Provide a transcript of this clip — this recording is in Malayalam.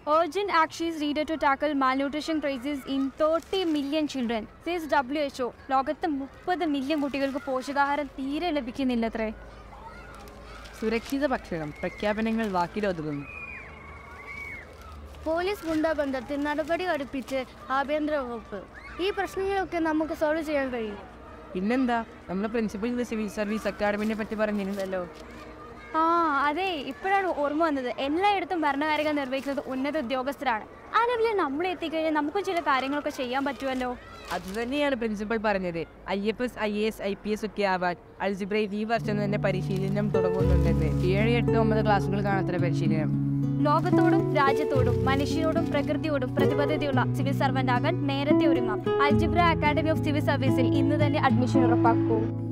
Urgent actions needed to tackle malnutrition crisis in 30 million children, says WHO. ലോകത്ത് മുപ്പത് മില്യൺ കുട്ടികൾക്ക് പോഷകാഹാരം തീരെ ലഭിക്കുന്നില്ലത്രേ സുരക്ഷിത ഭക്ഷണം പ്രഖ്യാപനങ്ങൾ വാക്കിലൊതുങ്ങുന്നു പോലീസ് ഗുണ്ടാ ബന്ധത്തിൽ നടപടി അടുപ്പിച്ച് ആഭ്യന്തര വകുപ്പ് ഈ പ്രശ്നങ്ങളൊക്കെ നമുക്ക് സോൾവ് ചെയ്യാൻ കഴിയും പിന്നെന്താ നമ്മുടെ പ്രിൻസിപ്പൽ സിവിൽ സർവീസ് അക്കാഡമിനെ പറ്റി പറഞ്ഞിരുന്നല്ലോ ആ അതെ ഇപ്പോഴാണ് ഓർമ്മ വന്നത് എല്ലായിടത്തും ഭരണകാര്യങ്ങൾ നിർവഹിക്കുന്നത് ഉന്നത ഉദ്യോഗസ്ഥരാണ് ആ ലെവലിൽ നമ്മൾ എത്തിക്കഴിഞ്ഞാൽ നമുക്കും ചില കാര്യങ്ങളൊക്കെ ചെയ്യാൻ പറ്റുമല്ലോ അതുതന്നെയാണ് പ്രിൻസിപ്പൽ പറഞ്ഞത് I F S I S I P S ഒക്കെ ആവാൻ അൽജിബ്രയിൽ ഈ വർഷം തന്നെ പരിശീലനം തുടങ്ങുന്നുണ്ടെന്ന് ഏഴ് എട്ട് ഒമ്പത് ക്ലാസ്സുകൾ കാണാത്ര പരിശീലനം ലോകത്തോടും രാജ്യത്തോടും മനുഷ്യരോടും പ്രകൃതിയോടും പ്രതിബദ്ധതയുള്ള സിവിൽ സർവന്റ് ആകാൻ നേരത്തെ ഒരുങ്ങാം അൽജിബ്ര അക്കാദമി ഓഫ് സിവിൽ സർവീസിൽ ഇന്ന് തന്നെ അഡ്മിഷൻ ഉറപ്പാക്കൂ